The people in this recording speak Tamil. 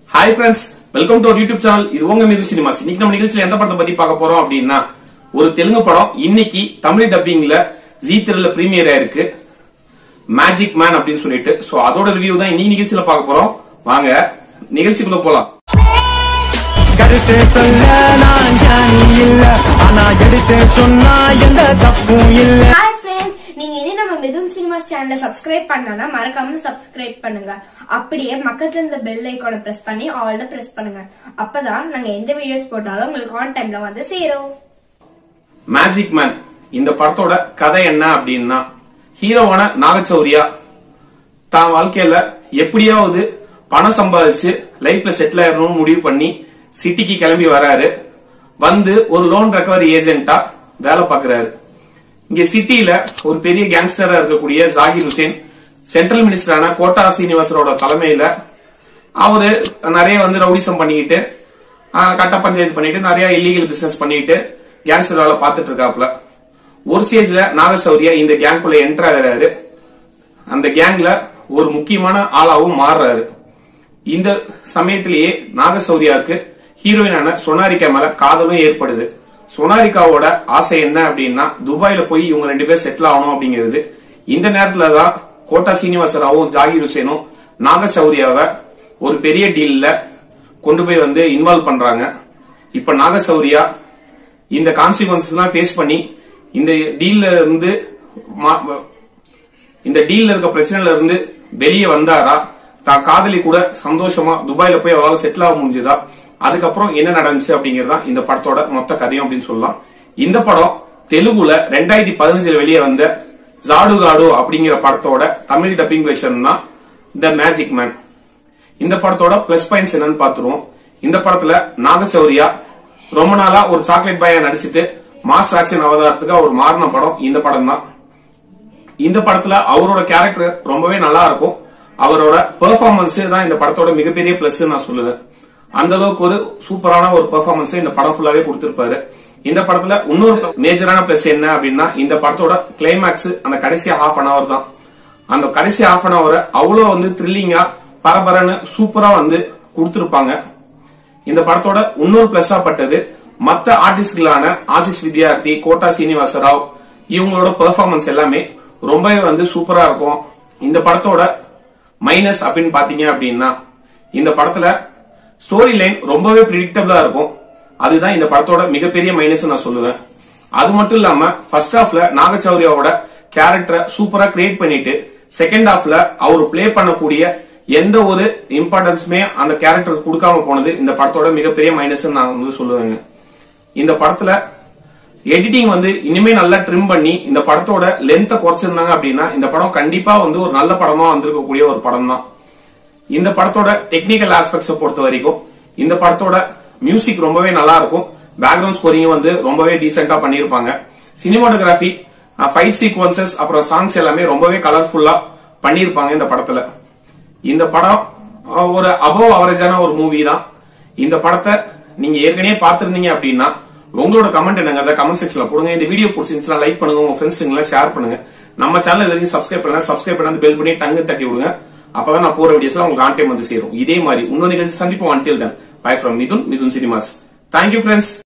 hi friends welcome to YouTube channel இது உங்க மீது சினிமாஸ் இன்னைக்கு நம்ம நிகழ்ச்சியில எந்த படத்தை பத்தி பார்க்க போறோம் அப்படின்னா ஒரு தெலுங்கு படம் இன்னைக்கு தமிழ் டப்பிங்ல ஜி திரையில பிரீமியர் ஆயிருக்கு மேஜிக் மேன் அப்படின்னு சொல்லிட்டு சோ அதோட ரிவ்யூ தான் இன்னைக்கு நிகழ்ச்சியில பார்க்க போறோம் வாங்க நிகழ்ச்சிக்குள்ள போலாம் கருத்து சொல்ல நான் ஞானி இல்ல ஆனா எடுத்து சொன்னா எந்த தப்பும் இல்ல ஹாய் ஃப்ரெண்ட்ஸ் நீங்க இனி நம்ம மிதுன் சினிமாஸ் சேனலை சப்ஸ்கிரைப் பண்ணனா மறக்காம சப்ஸ்கிரைப் பண்ணுங்க அப்படியே பக்கத்துல இந்த பெல் ஐகானை பிரஸ் பண்ணி ஆல்ட பிரஸ் பண்ணுங்க அப்பதான் நாங்க எந்த வீடியோஸ் போட்டாலும் உங்களுக்கு ஆன் டைம்ல வந்து சேரும் மேஜிக் மேன் இந்த படத்தோட கதை என்ன அப்படின்னா ஹீரோவான நாகச்சௌரியா தான் வாழ்க்கையில எப்படியாவது பணம் சம்பாதிச்சு லைஃப்ல செட்டில் ஆயிரணும்னு முடிவு பண்ணி சிட்டிக்கு கிளம்பி வராரு வந்து ஒரு லோன் ரெக்கவரி ஏஜென்ட்டா வேலை பார்க்கறாரு இங்க சிட்டில ஒரு பெரிய கேங்ஸ்டரா இருக்கக்கூடிய ஜாகிர் ஹுசேன் சென்ட்ரல் மினிஸ்டரான கோட்டா சீனிவாசரோட தலைமையில அவரு நிறைய வந்து ரவுடிசம் பண்ணிக்கிட்டு ஆஹ், கட்ட பஞ்சாயத்து பண்ணிட்டு நிறைய இல்லீகல் பிசினஸ் பண்ணிட்டு கேங்ஸ்டர் வேலை பார்த்துட்டு இருக்காப்ல ஒரு ஸ்டேஜ்ல நாகசௌரியா இந்த கேங்குள்ள என்டர் ஆகுறாரு அந்த கேங்ல ஒரு முக்கியமான ஆளாவும் மாறுறாரு இந்த சமயத்திலேயே நாகசௌரியாவுக்கு ஹீரோயினான சோனாரிகா மேல காதலும் ஏற்படுது சோனாரிகாவோட ஆசை என்ன அப்படின்னா துபாயில போய் இவங்க ரெண்டு பேர் செட்டில் ஆகணும் அப்படிங்கிறது இந்த நேரத்துல தான் கோட்டா சீனிவாசராவும் ஜாகிர் ஹுசேனும் நாகசௌரியாவை ஒரு பெரிய டீல்ல கொண்டு போய் வந்து இன்வால்வ் பண்றாங்க இப்ப நாகசௌரியா இந்த கான்சிக்வன்சஸ் எல்லாம் ஃபேஸ் பண்ணி இந்த டீல்ல இருந்து மா- இந்த டீல்ல இருக்க பிரச்சனையில இருந்து வெளியே வந்தாரா தான் காதலி கூட சந்தோஷமா துபாயில போய் அவரால் செட்டில் ஆக முடிஞ்சதா அதுக்கப்புறம் என்ன நடந்துச்சு அப்படிங்கறது தான் இந்த படத்தோட மொத்த கதையும் அப்படின்னு சொல்லலாம் இந்த படம் தெலுங்குல ரெண்டாயிரத்தி பதினஞ்சுல வெளியே வந்த ஜாடுகாடு அப்படிங்கிற படத்தோட தமிழ் டப்பிங் வெர்ஷன் தான் த மேஜிக் மேன் இந்த படத்தோட பிளஸ் பாயிண்ட்ஸ் என்னன்னு பாத்துருவோம் இந்த படத்துல நாகச்சௌரியா ரொம்ப நாளா ஒரு சாக்லேட் பாயா நடிச்சிட்டு மாஸ் ஆக்ஷன் அவதாரத்துக்கு அவர் மாறின படம் இந்த படம் தான் இந்த படத்துல அவரோட கேரக்டர் ரொம்பவே நல்லா இருக்கும் அவரோட பெர்ஃபார்மன்ஸ் தான் இந்த படத்தோட மிகப்பெரிய பிளஸ் நான் சொல்லுவேன் அந்த அளவுக்கு ஒரு சூப்பரான ஒரு பெர்ஃபார்மன்ஸ் இந்த படம் ஃபுல்லாவே கொடுத்திருப்பாரு இந்த படத்துல இன்னொரு மேஜரான பிளஸ் என்ன அப்படின்னா இந்த படத்தோட கிளைமேக்ஸ் அந்த கடைசி ஹாஃப் அன் அவர் தான் அந்த கடைசி ஹாஃப் அன் அவர் அவ்வளவு வந்து த்ரில்லிங்கா பரபரன்னு சூப்பரா வந்து கொடுத்திருப்பாங்க இந்த படத்தோட இன்னொரு பிளஸ்ஸா பட்டது மத்த ஆர்டிஸ்ட்களான ஆசிஷ் வித்யார்த்தி கோட்டா சீனிவாச ராவ் இவங்களோட பெர்ஃபார்மன்ஸ் எல்லாமே ரொம்பவே வந்து சூப்பரா இருக்கும் இந்த படத்தோட மைனஸ் அப்படின்னு பாத்தீங்க அப்படின்னா இந்த படத்துல ஸ்டோரி லைன் ரொம்பவே ப்ரிடிக்டபிளா இருக்கும் அதுதான் இந்த படத்தோட மிகப்பெரிய மைனஸ் நான் சொல்லுவேன் அது மட்டும் இல்லாம ஃபர்ஸ்ட் ஹாஃப்ல நாகச்சௌரியாவோட கேரக்டரை சூப்பரா கிரியேட் பண்ணிட்டு செகண்ட் ஹாஃப்ல அவர் ப்ளே பண்ணக்கூடிய எந்த ஒரு இம்பார்ட்டன்ஸுமே அந்த கேரக்டருக்கு கொடுக்காம போனது இந்த படத்தோட மிகப்பெரிய மைனஸ் நான் வந்து சொல்லுவேங்க இந்த படத்துல எடிட்டிங் வந்து இனிமே நல்லா ட்ரிம் பண்ணி இந்த படத்தோட லென்த்தை குறைச்சிருந்தாங்க அப்படின்னா இந்த படம் கண்டிப்பா வந்து ஒரு நல்ல படமா வந்திருக்கக்கூடிய ஒரு படம் தான் இந்த படத்தோட டெக்னிக்கல் ஆஸ்பெக்ட்ஸ் பொறுத்த வரைக்கும் இந்த படத்தோட மியூசிக் ரொம்பவே நல்லா இருக்கும் பேக்ரவுண்ட் ஸ்கோரிங் வந்து ரொம்பவே டீசெண்டா பண்ணியிருப்பாங்க சினிமாட்டோகிராஃபி ஃபைட் சீக்வன்சஸ் அப்புறம் சாங்ஸ் எல்லாமே ரொம்பவே கலர்ஃபுல்லா பண்ணியிருப்பாங்க இந்த படத்துல இந்த படம் அஹ், ஒரு அபவ் அவரேஜான ஒரு மூவி தான் இந்த படத்தை நீங்க ஏற்கனவே பார்த்திருந்தீங்க அப்படின்னா உங்களோட கமெண்ட் என்னங்கிறத கமெண்ட் செக்ஷன்ல போடுங்க இந்த வீடியோ பிடிச்சிருந்துச்சுன்னா லைக் பண்ணுங்க உங்க ஃப்ரெண்ட்ஸுங்களை ஷேர் பண்ணுங்க நம்ம சேனல் இது வரைக்கும் சப்ஸ்கிரைப் பண்ணலாம் சப்ஸ்கிரைப் பண்ணி பெல் பண்ணி டங்கு தட்டி விடுங்க அப்பதான் நான் போற வீடியோஸ்லாம் உங்களுக்கு ஆன் டைம் வந்து சேரும் இதே மாதிரி இன்னொரு நிகழ்ச்சி சந்திப்போம் until then bye from Mithun Mithun cinemas thank you friends